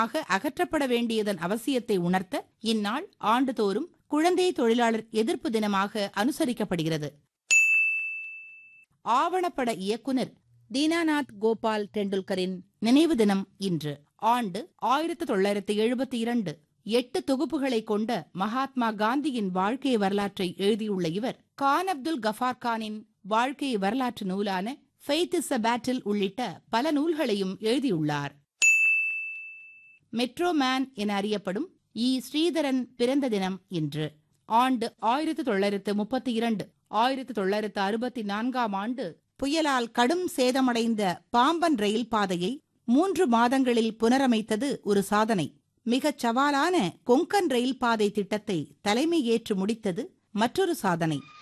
முற்றிலுமாக அகற்றப்பட வேண்டியதன் அவசியத்தை உணர்த்த இந்நாள் ஆண்டுதோறும் குழந்தை தொழிலாளர் எதிர்ப்பு தினமாக அனுசரிக்கப்படுகிறது ஆவணப்பட இயக்குனர் தீனாநாத் கோபால் டெண்டுல்கரின் நினைவு தினம் இன்று ஆண்டு ஆயிரத்து தொள்ளாயிரத்து எழுபத்தி இரண்டு எட்டு தொகுப்புகளை கொண்ட மகாத்மா காந்தியின் வாழ்க்கை வரலாற்றை எழுதியுள்ள இவர் கான் அப்துல் கஃபார் கானின் வாழ்க்கை வரலாற்று நூலான ஃபெய்த் இஸ் அ பேட்டில் உள்ளிட்ட பல நூல்களையும் எழுதியுள்ளார் மெட்ரோ மேன் என அறியப்படும் இ ஸ்ரீதரன் பிறந்த தினம் இன்று ஆண்டு ஆயிரத்து தொள்ளாயிரத்து முப்பத்தி இரண்டு ஆயிரத்து தொள்ளாயிரத்து அறுபத்தி நான்காம் ஆண்டு புயலால் கடும் சேதமடைந்த பாம்பன் ரயில் பாதையை மூன்று மாதங்களில் புனரமைத்தது ஒரு சாதனை மிகச் சவாலான கொங்கன் ரயில் பாதை திட்டத்தை தலைமை ஏற்று முடித்தது மற்றொரு சாதனை